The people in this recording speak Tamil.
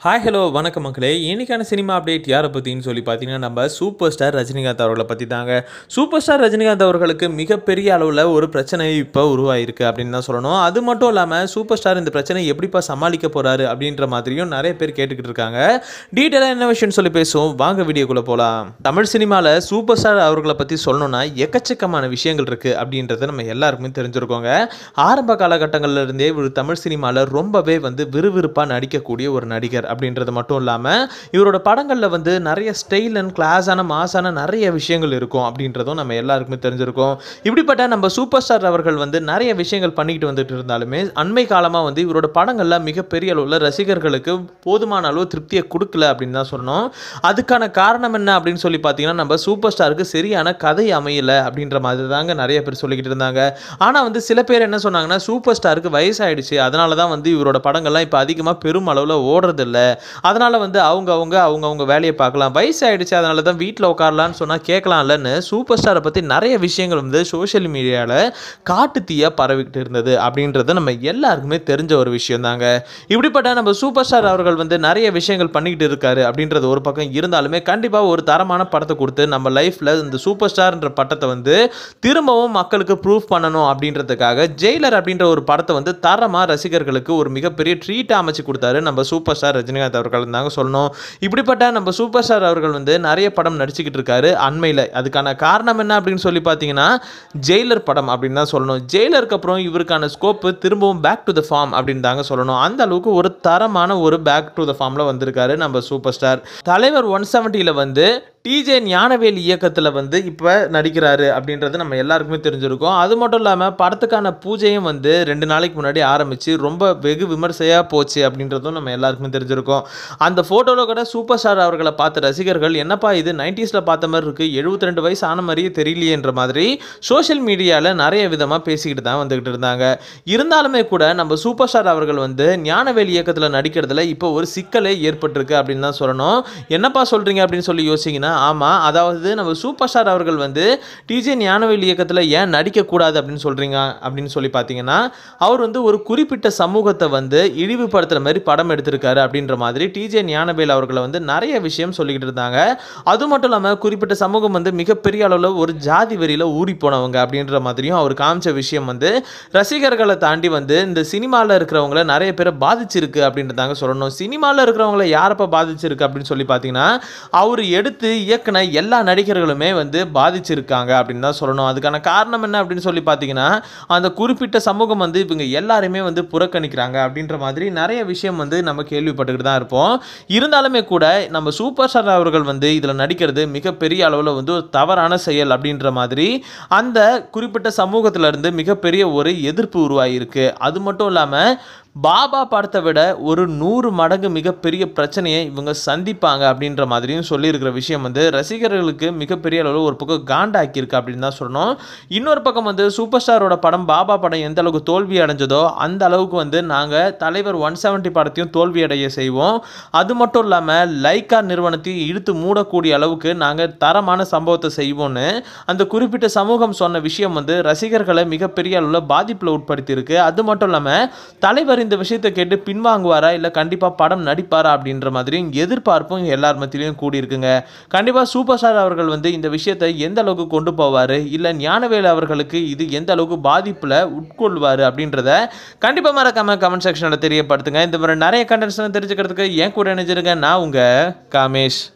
ஹாய் ஹலோ வணக்கம் மக்களே இன்னைக்கான சினிமா அப்டேட் யாரை பற்றின்னு சொல்லி பார்த்தீங்கன்னா நம்ம சூப்பர் ஸ்டார் ரஜினிகாந்த் அவர்களை பற்றி தாங்க சூப்பர் ஸ்டார் ரஜினிகாந்த் அவர்களுக்கு மிகப்பெரிய அளவில் ஒரு பிரச்சனை இப்போ உருவாயிருக்கு அப்படின்னு தான் சொல்லணும் அது மட்டும் இல்லாமல் சூப்பர் ஸ்டார் இந்த பிரச்சனையை எப்படிப்பா சமாளிக்க போகிறாரு அப்படின்ற மாதிரியும் நிறைய பேர் கேட்டுக்கிட்டு இருக்காங்க டீட்டெயிலாக என்ன விஷயம்னு சொல்லி பேசுவோம் வாங்க வீடியோக்குள்ளே போகலாம் தமிழ் சினிமாவில் சூப்பர் ஸ்டார் அவர்களை பற்றி சொல்லணும்னா எக்கச்சக்கமான விஷயங்கள் இருக்குது அப்படின்றத நம்ம எல்லாருக்குமே தெரிஞ்சிருக்கோங்க ஆரம்ப காலகட்டங்கள்ல இருந்தே ஒரு தமிழ் சினிமாவில் ரொம்பவே வந்து விறுவிறுப்பாக நடிக்கக்கூடிய ஒரு நடிகர் அப்படின்றது மட்டும் இல்லாமல் இவரோட படங்களில் வந்து நிறைய ஸ்டைல் அண்ட் கிளாஸான மாசான நிறைய விஷயங்கள் இருக்கும் அப்படின்றதும் நம்ம எல்லாருக்குமே தெரிஞ்சிருக்கும் இப்படிப்பட்ட நம்ம சூப்பர் ஸ்டார் அவர்கள் வந்து நிறைய விஷயங்கள் பண்ணிக்கிட்டு வந்துட்டு இருந்தாலுமே அண்மை காலமாக வந்து இவரோட படங்கள்ல மிகப்பெரிய அளவில் ரசிகர்களுக்கு போதுமான அளவு திருப்தியை கொடுக்கல அப்படின்னு தான் சொல்லணும் அதுக்கான காரணம் என்ன அப்படின்னு சொல்லி பார்த்தீங்கன்னா நம்ம சூப்பர் ஸ்டாருக்கு சரியான கதை அமையல அப்படின்ற மாதிரி தாங்க நிறைய பேர் சொல்லிக்கிட்டு இருந்தாங்க ஆனால் வந்து சில பேர் என்ன சொன்னாங்கன்னா சூப்பர் ஸ்டாருக்கு வயசாயிடுச்சு அதனால தான் வந்து இவரோட படங்கள்லாம் இப்போ அதிகமாக பெரும் அளவில் ஓடுறதில்ல அதனால வந்து அவங்க அவங்க அவங்க அவங்க வேலையை பார்க்கலாம் வயசாயிடுச்சு அதனால தான் வீட்டில் உட்காரலான்னு சொன்னால் கேட்கலாம்லன்னு சூப்பர் ஸ்டாரை பற்றி நிறைய விஷயங்கள் வந்து சோஷியல் மீடியாவில் காட்டு தீயா பரவிக்கிட்டு இருந்தது அப்படின்றது நம்ம எல்லாருக்குமே தெரிஞ்ச ஒரு விஷயம் தாங்க இப்படிப்பட்ட நம்ம சூப்பர் ஸ்டார் அவர்கள் வந்து நிறைய விஷயங்கள் பண்ணிக்கிட்டு இருக்காரு அப்படின்றது ஒரு பக்கம் இருந்தாலுமே கண்டிப்பாக ஒரு தரமான படத்தை கொடுத்து நம்ம லைஃப்பில் இந்த சூப்பர் ஸ்டார்ன்ற பட்டத்தை வந்து திரும்பவும் மக்களுக்கு ப்ரூஃப் பண்ணணும் அப்படின்றதுக்காக ஜெயிலர் அப்படின்ற ஒரு படத்தை வந்து தரமாக ரசிகர்களுக்கு ஒரு மிகப்பெரிய ட்ரீட் அமைச்சு கொடுத்தாரு நம்ம சூப்பர் ஸ்டார் ரஜினிகாந்த் அவர்கள் தாங்க சொல்லணும் இப்படிப்பட்ட நம்ம சூப்பர் ஸ்டார் அவர்கள் வந்து நிறைய படம் நடிச்சுக்கிட்டு இருக்காரு அண்மையில் அதுக்கான காரணம் என்ன அப்படின்னு சொல்லி பார்த்தீங்கன்னா ஜெயிலர் படம் அப்படின்னு தான் சொல்லணும் ஜெயிலருக்கு அப்புறம் இவருக்கான ஸ்கோப்பு திரும்பவும் பேக் டு த ஃபார்ம் அப்படின்னு தாங்க சொல்லணும் அந்த அளவுக்கு ஒரு தரமான ஒரு பேக் டு த ஃபார்மில் வந்திருக்காரு நம்ம சூப்பர் ஸ்டார் தலைவர் ஒன் செவன்ட்டியில் வந்து டிஜே ஞானவேல் இயக்கத்தில் வந்து இப்போ நடிக்கிறாரு அப்படின்றது நம்ம எல்லாருக்குமே தெரிஞ்சிருக்கும் அது மட்டும் இல்லாமல் படத்துக்கான பூஜையும் வந்து ரெண்டு நாளைக்கு முன்னாடி ஆரம்பித்து ரொம்ப வெகு விமர்சையாக போச்சு அப்படின்றதும் நம்ம எல்லாருக்குமே தெரிஞ்சிருக்கும் அந்த ஃபோட்டோவில் கூட சூப்பர் ஸ்டார் அவர்களை பார்த்த ரசிகர்கள் என்னப்பா இது நைன்டிஸில் பார்த்த மாதிரி இருக்குது எழுபத்தி ரெண்டு வயசு ஆன மாதிரியே தெரியலையேன்ற மாதிரி சோஷியல் மீடியாவில் நிறைய விதமாக பேசிக்கிட்டு தான் வந்துக்கிட்டு இருந்தாங்க இருந்தாலுமே கூட நம்ம சூப்பர் ஸ்டார் அவர்கள் வந்து ஞானவேல் இயக்கத்தில் நடிக்கிறதுல இப்போ ஒரு சிக்கலே ஏற்பட்டிருக்கு அப்படின்னு தான் சொல்லணும் என்னப்பா சொல்கிறீங்க அப்படின்னு சொல்லி யோசிங்கன்னா ஆமாம் அதாவது நம்ம சூப்பர் ஸ்டார் அவர்கள் வந்து டிஜே ஞானவேல் இயக்கத்தில் ஏன் நடிக்கக்கூடாது அப்படின்னு சொல்கிறீங்க அப்படின்னு சொல்லி பார்த்தீங்கன்னா அவர் வந்து ஒரு குறிப்பிட்ட சமூகத்தை வந்து இழிவுபடுத்துகிற மாதிரி படம் எடுத்திருக்காரு அப்படின்ற மாதிரி டிஜே ஞானவேல் அவர்களை வந்து நிறைய விஷயம் சொல்லிக்கிட்டு இருந்தாங்க அது மட்டும் இல்லாமல் குறிப்பிட்ட சமூகம் வந்து மிகப்பெரிய அளவில் ஒரு ஜாதி வெறியில் ஊறி போனவங்க அப்படின்ற மாதிரியும் அவர் காமிச்ச விஷயம் வந்து ரசிகர்களை தாண்டி வந்து இந்த சினிமாவில் இருக்கிறவங்கள நிறைய பேரை பாதிச்சிருக்கு அப்படின்றதாங்க சொல்லணும் சினிமாவில் இருக்கிறவங்கள யாரப்போ பாதிச்சிருக்கு அப்படின்னு சொல்லி பார்த்தீங்கன்னா அவர் எடுத்து இயக்குன எல்லா நடிகர்களுமே வந்து பாதிச்சிருக்காங்க அப்படின்னு தான் சொல்லணும் அதுக்கான காரணம் என்ன அப்படின்னு சொல்லி பார்த்தீங்கன்னா அந்த குறிப்பிட்ட சமூகம் வந்து இவங்க எல்லாருமே வந்து புறக்கணிக்கிறாங்க அப்படின்ற மாதிரி நிறைய விஷயம் வந்து நம்ம கேள்விப்பட்டுக்கிட்டு தான் இருப்போம் இருந்தாலுமே கூட நம்ம சூப்பர் ஸ்டார் அவர்கள் வந்து இதில் நடிக்கிறது மிகப்பெரிய அளவில் வந்து ஒரு தவறான செயல் அப்படின்ற மாதிரி அந்த குறிப்பிட்ட சமூகத்திலிருந்து மிகப்பெரிய ஒரு எதிர்ப்பு உருவாகியிருக்கு அது மட்டும் இல்லாமல் பாபா படத்தை விட ஒரு நூறு மடங்கு மிகப்பெரிய பிரச்சனையை இவங்க சந்திப்பாங்க அப்படின்ற மாதிரியும் சொல்லியிருக்கிற விஷயம் வந்து ரசிகர்களுக்கு மிகப்பெரிய அளவில் ஒரு பக்கம் காண்டாக்கியிருக்கு அப்படின்னு தான் சொல்லணும் இன்னொரு பக்கம் வந்து சூப்பர் ஸ்டாரோட படம் பாபா படம் எந்த அளவுக்கு தோல்வி அடைஞ்சதோ அந்த அளவுக்கு வந்து நாங்கள் தலைவர் ஒன் செவன்ட்டி படத்தையும் தோல்வி அடைய செய்வோம் அது மட்டும் இல்லாமல் லைக்கா நிறுவனத்தையும் இழுத்து மூடக்கூடிய அளவுக்கு நாங்கள் தரமான சம்பவத்தை செய்வோம்னு அந்த குறிப்பிட்ட சமூகம் சொன்ன விஷயம் வந்து ரசிகர்களை மிகப்பெரிய அளவில் பாதிப்பில் உட்படுத்தியிருக்கு அது மட்டும் இல்லாமல் தலைவர் இந்த விஷயத்தை கேட்டு பின்வாங்குவாரா இல்லை கண்டிப்பாக படம் நடிப்பாரா அப்படின்ற மாதிரி எதிர்பார்ப்பும் எல்லார் மத்தியிலையும் கூடியிருக்குங்க கண்டிப்பாக சூப்பர் ஸ்டார் அவர்கள் வந்து இந்த விஷயத்தை எந்த அளவுக்கு கொண்டு போவார் இல்லை ஞானவேல் அவர்களுக்கு இது எந்த அளவுக்கு பாதிப்பில் உட்கொள்வார் அப்படின்றத கண்டிப்பாக மறக்காம கமெண்ட் செக்ஷனில் தெரியப்படுத்துங்க இந்த மாதிரி நிறைய கண்டென்ட்ஸ் தெரிஞ்சுக்கிறதுக்கு ஏன் கூட நினைச்சிருங்க நான் உங்கள் காமேஷ்